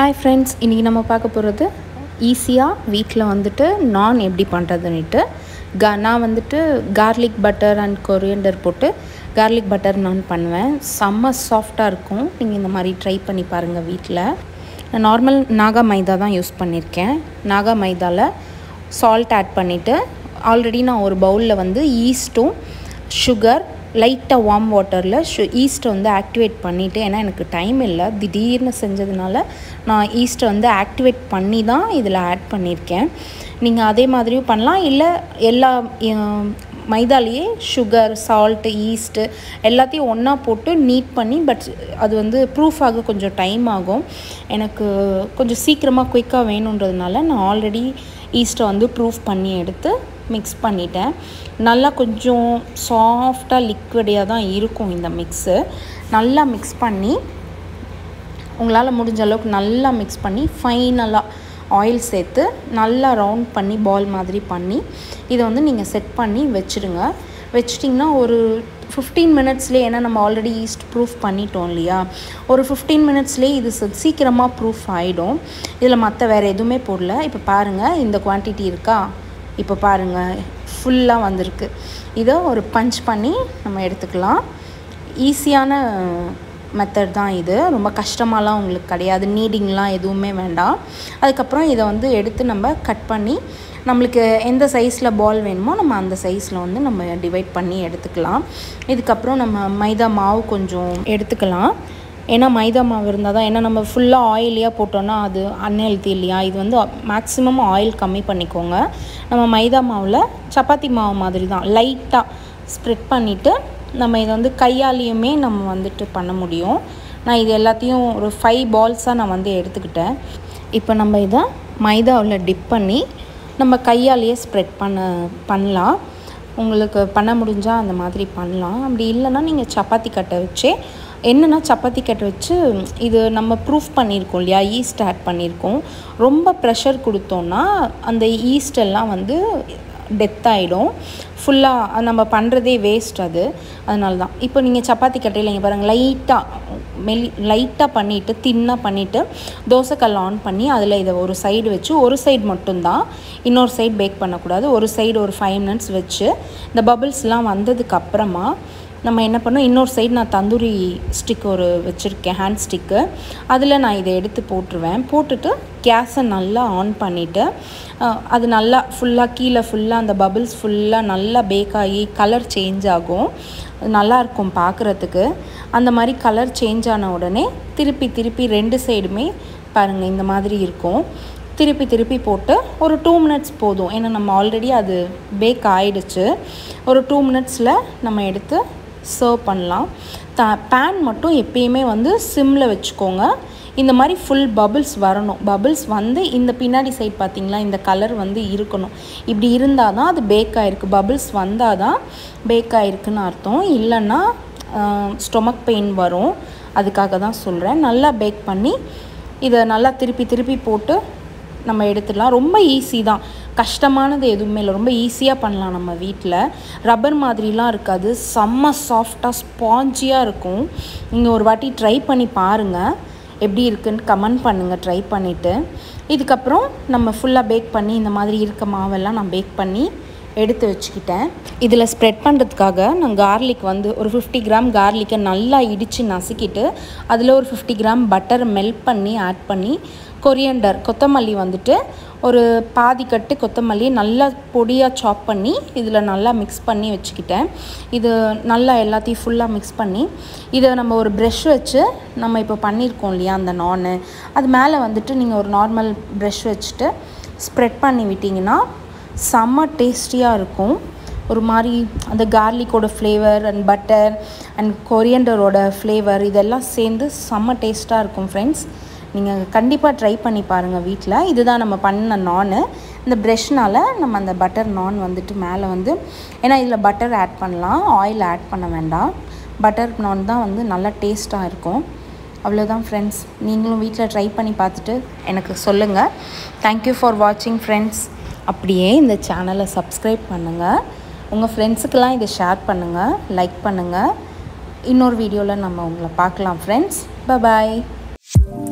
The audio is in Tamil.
ஹாய் ஃப்ரெண்ட்ஸ் இன்றைக்கி நம்ம பார்க்க போகிறது ஈஸியாக வீட்டில் வந்துட்டு நான் எப்படி பண்ணுறதுன்னுட்டு கா நான் வந்துட்டு கார்லிக் பட்டர் அண்ட் கொரியண்டர் போட்டு கார்லிக் பட்டர் நான் பண்ணுவேன் செம்ம சாஃப்டாக இருக்கும் நீங்கள் இந்த மாதிரி ட்ரை பண்ணி பாருங்கள் வீட்டில் நான் நார்மல் நாகா மைதா தான் யூஸ் பண்ணியிருக்கேன் நாகா மைதாவில் சால்ட் ஆட் பண்ணிவிட்டு ஆல்ரெடி நான் ஒரு பவுலில் வந்து ஈஸ்ட்டும் சுகர் லைட்டாக வார்ம் வாட்டரில் ஷு ஈஸ்ட்டை வந்து ஆக்டிவேட் பண்ணிவிட்டு ஏன்னா எனக்கு டைம் இல்லை திடீர்னு செஞ்சதுனால நான் ஈஸ்ட்டை வந்து ஆக்டிவேட் பண்ணி தான் இதில் ஆட் பண்ணியிருக்கேன் நீங்கள் அதே மாதிரியும் பண்ணலாம் இல்லை எல்லா அஹ், மைதாலேயே சுகர் சால்ட்டு ஈஸ்ட்டு எல்லாத்தையும் ஒன்றா போட்டு நீட் பண்ணி பட் அது வந்து ப்ரூஃப் ஆக கொஞ்சம் டைம் ஆகும் எனக்கு கொஞ்சம் சீக்கிரமாக குயிக்காக வேணுன்றதுனால நான் ஆல்ரெடி ஈஸ்ட்டை வந்து ப்ரூஃப் பண்ணி எடுத்து மிக்ஸ் பண்ணிட்டேன் நல்லா கொஞ்சம் சாஃப்டாக லிக்விடியாக தான் இருக்கும் இந்த மிக்ஸு நல்லா மிக்ஸ் பண்ணி உங்களால் முடிஞ்ச அளவுக்கு நல்லா மிக்ஸ் பண்ணி ஃபைனலாக ஆயில் சேர்த்து நல்லா ரவுண்ட் பண்ணி பால் மாதிரி பண்ணி இதை வந்து நீங்கள் செட் பண்ணி வச்சுடுங்க வச்சிட்டிங்கன்னா ஒரு ஃபிஃப்டீன் மினிட்ஸ்லேயே ஏன்னா நம்ம ஆல்ரெடி ஈஸ்ட் ப்ரூஃப் பண்ணிட்டோம் இல்லையா ஒரு ஃபிஃப்டீன் மினிட்ஸ்லேயே இது ச- சீக்கிரமாக ப்ரூஃப் ஆகிடும் இதில் மற்ற வேறு எதுவுமே போடல இப்போ பாருங்கள் இந்த குவான்டிட்டி இருக்கா இப்போ பாருங்கள் ஃபுல்லாக வந்திருக்கு இதை ஒரு பஞ்ச் பண்ணி நம்ம எடுத்துக்கலாம் ஈஸியான மெத்தட் தான் இது ரொம்ப கஷ்டமாலாம் உங்களுக்கு கிடையாது நீடிங்லாம் எதுவுமே வேண்டாம் அதுக்கப்புறம் இதை வந்து எடுத்து நம்ம கட் பண்ணி நம்மளுக்கு எந்த சைஸில் பால் வேணுமோ நம்ம அந்த சைஸில் வந்து நம்ம டிவைட் பண்ணி எடுத்துக்கலாம் இதுக்கப்புறம் நம்ம மைதா மாவு கொஞ்சம் எடுத்துக்கலாம் ஏன்னா மைதா மாவு இருந்தால் தான் ஏன்னா நம்ம ஃபுல்லாக ஆயிலியாக போட்டோன்னா அது அன்ஹெல்த்தி இல்லையா இது வந்து மேக்ஸிமம் ஆயில் கம்மி பண்ணிக்கோங்க நம்ம மைதா மாவில் சப்பாத்தி மாவு மாதிரி தான் லைட்டாக ஸ்ப்ரெட் பண்ணிவிட்டு நம்ம இதை வந்து கையாலேயுமே நம்ம வந்துட்டு பண்ண முடியும் நான் இது எல்லாத்தையும் ஒரு ஃபைவ் பால்ஸாக நான் வந்து எடுத்துக்கிட்டேன் இப்போ நம்ம இதை மைதாவில் டிப் பண்ணி நம்ம கையாலேயே ஸ்ப்ரெட் பண்ண பண்ணலாம் உங்களுக்கு பண்ண முடிஞ்சால் அந்த மாதிரி பண்ணலாம் அப்படி இல்லைன்னா நீங்கள் சப்பாத்தி கட்டை வச்சே என்னென்னா சப்பாத்தி கட்டை வச்சு இது நம்ம ப்ரூஃப் பண்ணியிருக்கோம் இல்லையா ஈஸ்ட் ஆட் பண்ணியிருக்கோம் ரொம்ப ப்ரெஷர் கொடுத்தோன்னா அந்த ஈஸ்ட் எல்லாம் வந்து டெத் ஆகிடும் ஃபுல்லாக நம்ம பண்ணுறதே வேஸ்ட் அது அதனால தான் இப்போ நீங்கள் சப்பாத்தி கட்டையில் இங்கே பாருங்கள் லைட்டாக மெலி லைட்டாக பண்ணிவிட்டு தின்னாக பண்ணிவிட்டு தோசைக்கல் ஆன் பண்ணி அதில் இதை ஒரு சைடு வச்சு ஒரு சைடு மட்டும்தான் இன்னொரு சைடு பேக் பண்ணக்கூடாது ஒரு சைடு ஒரு ஃபைவ் மினிட்ஸ் வச்சு இந்த பபிள்ஸ்லாம் வந்ததுக்கு அப்புறமா நம்ம என்ன பண்ணோம் இன்னொரு சைடு நான் தந்தூரி ஸ்டிக் ஒரு வச்சுருக்கேன் ஹேண்ட் ஸ்டிக்கு அதில் நான் இதை எடுத்து போட்டுருவேன் போட்டுட்டு கேஸை நல்லா ஆன் பண்ணிவிட்டு அது நல்லா ஃபுல்லாக கீழே ஃபுல்லாக அந்த பபிள்ஸ் ஃபுல்லாக நல்லா பேக் ஆகி கலர் சேஞ்ச் ஆகும் அது நல்லா இருக்கும் பார்க்குறதுக்கு அந்த மாதிரி கலர் சேஞ்ச் ஆன உடனே திருப்பி திருப்பி ரெண்டு சைடுமே பாருங்கள் இந்த மாதிரி இருக்கும் திருப்பி திருப்பி போட்டு ஒரு டூ மினிட்ஸ் போதும் ஏன்னா நம்ம ஆல்ரெடி அது பேக் ஆயிடுச்சு ஒரு டூ மினிட்ஸில் நம்ம எடுத்து சர்வ் பண்ணலாம் த பேன் மட்டும் எப்பயுமே வந்து சிம்மில் வச்சுக்கோங்க இந்த மாதிரி ஃபுல் பபிள்ஸ் வரணும் பபிள்ஸ் வந்து இந்த பின்னாடி சைட் பார்த்தீங்களா இந்த கலர் வந்து இருக்கணும் இப்படி இருந்தால் தான் அது பேக் ஆகிருக்கு பபிள்ஸ் வந்தால் தான் பேக் ஆகிருக்குன்னு அர்த்தம் இல்லைன்னா ஸ்டொமக் பெயின் வரும் அதுக்காக தான் சொல்கிறேன் நல்லா பேக் பண்ணி இதை நல்லா திருப்பி திருப்பி போட்டு நம்ம எடுத்துடலாம் ரொம்ப ஈஸி தான் கஷ்டமானது எதுவுமே இல்லை ரொம்ப ஈஸியாக பண்ணலாம் நம்ம வீட்டில் ரப்பர் மாதிரிலாம் இருக்காது செம்ம சாஃப்டாக ஸ்பாஞ்சியாக இருக்கும் நீங்கள் ஒரு வாட்டி ட்ரை பண்ணி பாருங்கள் எப்படி இருக்குன்னு கமெண்ட் பண்ணுங்கள் ட்ரை பண்ணிவிட்டு இதுக்கப்புறம் நம்ம ஃபுல்லாக பேக் பண்ணி இந்த மாதிரி இருக்க மாவெல்லாம் நான் பேக் பண்ணி எடுத்து வச்சுக்கிட்டேன் இதில் ஸ்ப்ரெட் பண்ணுறதுக்காக நான் கார்லிக் வந்து ஒரு ஃபிஃப்டி கிராம் கார்லிக்கை நல்லா இடித்து நசுக்கிட்டு அதில் ஒரு ஃபிஃப்டி கிராம் பட்டரை மெல்ட் பண்ணி ஆட் பண்ணி கொரியண்டர் கொத்தமல்லி வந்துட்டு ஒரு பாதி கட்டு கொத்தமல்லி நல்லா பொடியாக சாப் பண்ணி இதில் நல்லா மிக்ஸ் பண்ணி வச்சுக்கிட்டேன் இது நல்லா எல்லாத்தையும் ஃபுல்லாக மிக்ஸ் பண்ணி இதை நம்ம ஒரு ப்ரெஷ் வச்சு நம்ம இப்போ பண்ணியிருக்கோம் இல்லையா அந்த நானு அது மேலே வந்துட்டு நீங்கள் ஒரு நார்மல் ப்ரெஷ் வச்சுட்டு ஸ்ப்ரெட் பண்ணி விட்டிங்கன்னா செம்ம டேஸ்டியாக இருக்கும் ஒரு மாதிரி அந்த கார்லிக்கோட ஃப்ளேவர் அண்ட் பட்டர் அண்ட் கொரியண்டரோட ஃப்ளேவர் இதெல்லாம் சேர்ந்து செம்ம டேஸ்ட்டாக இருக்கும் ஃப்ரெண்ட்ஸ் நீங்கள் கண்டிப்பாக ட்ரை பண்ணி பாருங்கள் வீட்டில் இதுதான் நம்ம பண்ண நானு இந்த ப்ரெஷ்னால் நம்ம அந்த பட்டர் நான் வந்துட்டு மேலே வந்து ஏன்னா இதில் பட்டர் ஆட் பண்ணலாம் ஆயில் ஆட் பண்ண வேண்டாம் பட்டர் நான் தான் வந்து நல்லா டேஸ்ட்டாக இருக்கும் அவ்வளோதான் ஃப்ரெண்ட்ஸ் நீங்களும் வீட்டில் ட்ரை பண்ணி பார்த்துட்டு எனக்கு சொல்லுங்கள் தேங்க்யூ ஃபார் வாட்சிங் ஃப்ரெண்ட்ஸ் அப்படியே இந்த சேனலை சப்ஸ்கிரைப் பண்ணுங்கள் உங்கள் ஃப்ரெண்ட்ஸுக்கெல்லாம் இதை ஷேர் பண்ணுங்கள் லைக் பண்ணுங்கள் இன்னொரு வீடியோவில் நம்ம உங்களை பார்க்கலாம் ஃப்ரெண்ட்ஸ் பாய்